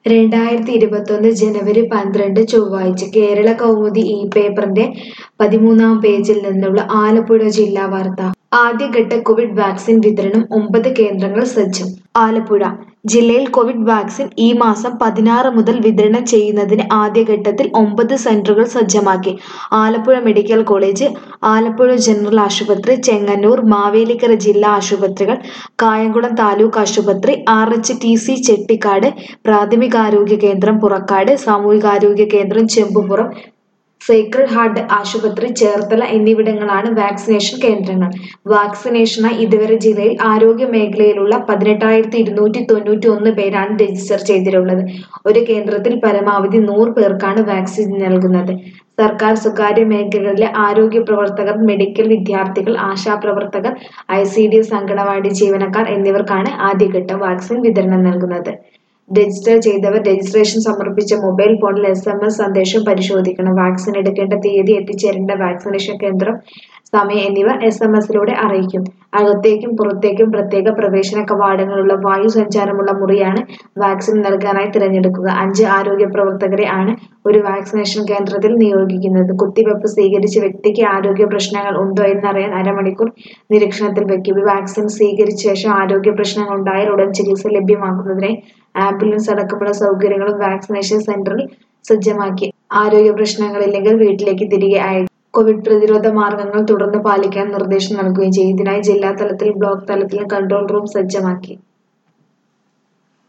രണ്ടായിരത്തി ഇരുപത്തൊന്ന് ജനുവരി പന്ത്രണ്ട് ചൊവ്വാഴ്ച കേരള കൗമുദി ഈ പേപ്പറിന്റെ പതിമൂന്നാം പേജിൽ നിന്നുള്ള ആലപ്പുഴ ജില്ലാ വാർത്ത ആദ്യഘട്ട കോവിഡ് വാക്സിൻ വിതരണം ഒമ്പത് കേന്ദ്രങ്ങൾ സജ്ജം ആലപ്പുഴ ജില്ലയിൽ കോവിഡ് വാക്സിൻ ഈ മാസം പതിനാറ് മുതൽ വിതരണം ചെയ്യുന്നതിന് ആദ്യഘട്ടത്തിൽ ഒമ്പത് സെന്ററുകൾ സജ്ജമാക്കി Alappuzha medical college Alappuzha general ആശുപത്രി ചെങ്ങന്നൂർ മാവേലിക്കര ജില്ലാ ആശുപത്രികൾ കായംകുളം താലൂക്ക് ആശുപത്രി R H T C Chettikad പ്രാഥമികാരോഗ്യ കേന്ദ്രം പുറക്കാട് സാമൂഹികാരോഗ്യ കേന്ദ്രം ചെമ്പുപുറം സേക്രഡ് ഹാർട്ട് ആശുപത്രി ചേർത്തല എന്നിവിടങ്ങളാണ് വാക്സിനേഷൻ കേന്ദ്രങ്ങൾ വാക്സിനേഷനായി ഇതുവരെ ജില്ലയിൽ ആരോഗ്യ മേഖലയിലുള്ള പതിനെട്ടായിരത്തി ഇരുന്നൂറ്റി തൊണ്ണൂറ്റി ഒന്ന് പേരാണ് രജിസ്റ്റർ ചെയ്തിട്ടുള്ളത് ഒരു കേന്ദ്രത്തിൽ പരമാവധി നൂറ് പേർക്കാണ് വാക്സിൻ നൽകുന്നത് സർക്കാർ സ്വകാര്യ മേഖലകളിലെ ആരോഗ്യ പ്രവർത്തകർ മെഡിക്കൽ വിദ്യാർത്ഥികൾ ആശാപ്രവർത്തകർ I C D S anganwadi ജീവനക്കാർ എന്നിവർക്കാണ് ആദ്യഘട്ടം വാക്സിൻ വിതരണം നൽകുന്നത് രജിസ്റ്റർ ചെയ്തവർ രജിസ്ട്രേഷൻ സമർപ്പിച്ച മൊബൈൽ ഫോണിൽ എസ് എം എസ് സന്ദേശം പരിശോധിക്കണം വാക്സിൻ എടുക്കേണ്ട തീയതി എത്തിച്ചേരേണ്ട വാക്സിനേഷൻ കേന്ദ്രം സമയം എന്നിവ എസ് എം എസിലൂടെ അറിയിക്കും അകത്തേക്കും പുറത്തേക്കും പ്രത്യേക പ്രവേശന കവാടങ്ങളുള്ള വായു സഞ്ചാരമുള്ള മുറിയാണ് വാക്സിൻ നൽകാനായി തിരഞ്ഞെടുക്കുക അഞ്ച് ആരോഗ്യ പ്രവർത്തകരെ ആണ് ഒരു വാക്സിനേഷൻ കേന്ദ്രത്തിൽ നിയോഗിക്കുന്നത് കുത്തിവെപ്പ് സ്വീകരിച്ച വ്യക്തിക്ക് ആരോഗ്യ പ്രശ്നങ്ങൾ ഉണ്ടോ എന്നറിയാൻ അരമണിക്കൂർ നിരീക്ഷണത്തിൽ വയ്ക്കും വാക്സിൻ സ്വീകരിച്ച ശേഷം ആരോഗ്യ പ്രശ്നങ്ങൾ ഉണ്ടായാൽ ഉടൻ ചികിത്സ ലഭ്യമാക്കുന്നതിനായി ആംബുലൻസ് അടക്കമുള്ള സൗകര്യങ്ങളും വാക്സിനേഷൻ സെന്ററിൽ സജ്ജമാക്കി ആരോഗ്യ പ്രശ്നങ്ങളില്ലെങ്കിൽ വീട്ടിലേക്ക് തിരികെ അയക്കും കോവിഡ് പ്രതിരോധ മാർഗങ്ങൾ തുടർന്ന് പാലിക്കാൻ നിർദ്ദേശം നൽകുകയും ചെയ്യും ഇതിനായി ജില്ലാ തലത്തിൽ ബ്ലോക്ക് തലത്തിലും കൺട്രോൾ റൂം സജ്ജമാക്കി